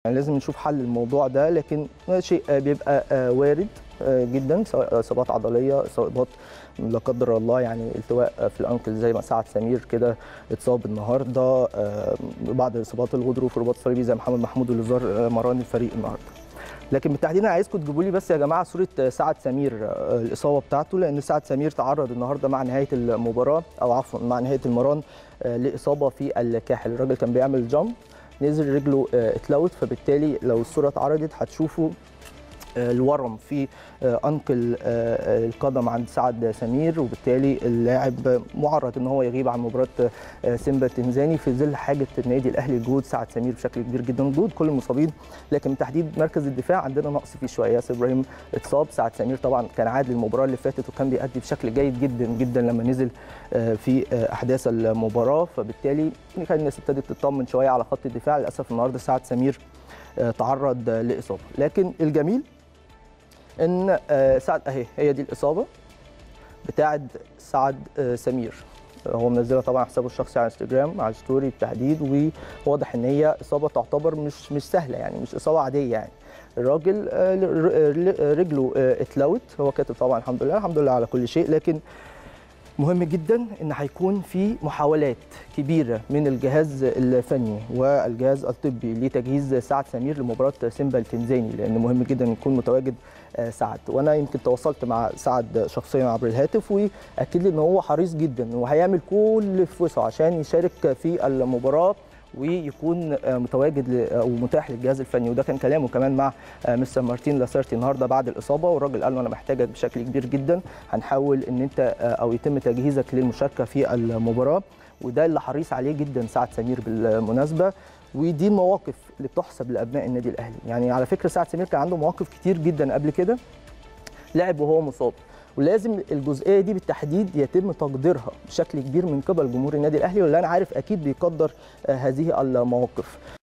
يعني لازم نشوف حل الموضوع ده لكن شيء بيبقى وارد جدا سواء اصابات عضليه اصابات لا قدر الله يعني التواء في الانكل زي ما سعد سمير كده اتصاب النهارده بعض اصابات الغضروف والرباط الصليبي زي محمد محمود اللي زار مران الفريق النهارده لكن بالتحديد انا عايزكم تجيبوا لي بس يا جماعه صوره سعد سمير الاصابه بتاعته لان سعد سمير تعرض النهارده مع نهايه المباراه او عفوا مع نهايه المران لاصابه في الكاحل الراجل كان بيعمل جامب نزل رجله اتلوت فبالتالي لو الصوره اتعرضت هتشوفوا الورم في انكل القدم عند سعد سمير وبالتالي اللاعب معرض ان هو يغيب عن مباراه سيمبا التنزاني في ظل حاجه النادي الاهلي لجهود سعد سمير بشكل كبير جدا وجهود كل المصابين لكن بالتحديد مركز الدفاع عندنا نقص فيه شويه ياسر ابراهيم اتصاب سعد سمير طبعا كان عاد للمباراه اللي فاتت وكان بيأدي بشكل جيد جدا جدا لما نزل في احداث المباراه فبالتالي كان الناس ابتدت تطمن شويه على خط الدفاع للاسف النهارده سعد سمير تعرض لاصابه لكن الجميل ان سعد اهي هي دي الاصابه بتاعه سعد سمير هو منزلها طبعا حسابه الشخصي على انستجرام على الستوري بالتحديد وواضح ان هي اصابه تعتبر مش مش سهله يعني مش اصابه عاديه يعني الراجل رجله اتلوت هو كاتب طبعا الحمد لله الحمد لله على كل شيء لكن مهم جدا ان هيكون في محاولات كبيره من الجهاز الفني والجهاز الطبي لتجهيز سعد سمير لمباراه سيمبا التنزاني لان مهم جدا يكون متواجد سعد وانا يمكن تواصلت مع سعد شخصيا عبر الهاتف واكد لي ان هو حريص جدا وهيعمل كل في وسعه عشان يشارك في المباراه ويكون متواجد او متاح للجهاز الفني وده كان كلامه كمان مع مستر مارتين لاسارتي النهارده بعد الاصابه والراجل قال له انا محتاجك بشكل كبير جدا هنحاول ان انت او يتم تجهيزك للمشاركه في المباراه وده اللي حريص عليه جدا سعد سمير بالمناسبه ودي المواقف اللي بتحسب لابناء النادي الاهلي يعني على فكره سعد سمير كان عنده مواقف كتير جدا قبل كده لعب وهو مصاب ولازم الجزئيه دي بالتحديد يتم تقديرها بشكل كبير من قبل جمهور النادي الاهلي واللي انا عارف اكيد بيقدر هذه المواقف